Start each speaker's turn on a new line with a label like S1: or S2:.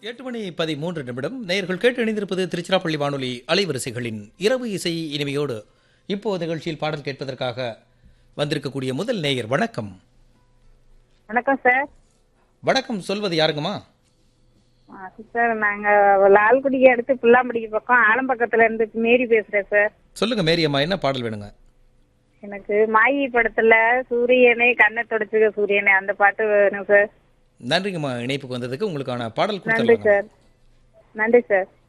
S1: எட்டு மணி பதிமூன்று நிமிடம் நேயர்கள் கேட்டு இணைந்திருப்பது திருச்சிராப்பள்ளி வானொலி அலைவரிசைகளின் இரவு இசை இனிமையோடு இப்போ நிகழ்ச்சியில் பாடல் கேட்பதற்காக வந்திருக்கக்கூடிய முதல் நேயர் வணக்கம்
S2: வணக்கம் சார்
S1: வணக்கம் சொல்வது யாருங்கம்மா
S2: ஆ, சார் நாங்க லால்குடிக்கு அடுத்து புல்லாம்படிக்கு பக்கம் ஆலம்பக்கத்துல இருந்து மேரி பேசுறேன் சார்
S1: சொல்லுங்க மேரியம்மா என்ன பாடல் வேணுங்க
S2: எனக்கு மாயி படத்துல சூரியனே கண்ணை தொடச்சுக்க சூரியனே அந்த பாட்டு வேணும் சார்
S1: நன்றிங்கம்மா இணைப்புக்கு வந்ததுக்கு உங்களுக்கான பாடல்
S2: நன்றி
S1: கொடுத்துருங்க
S2: சார் நன்றி சார்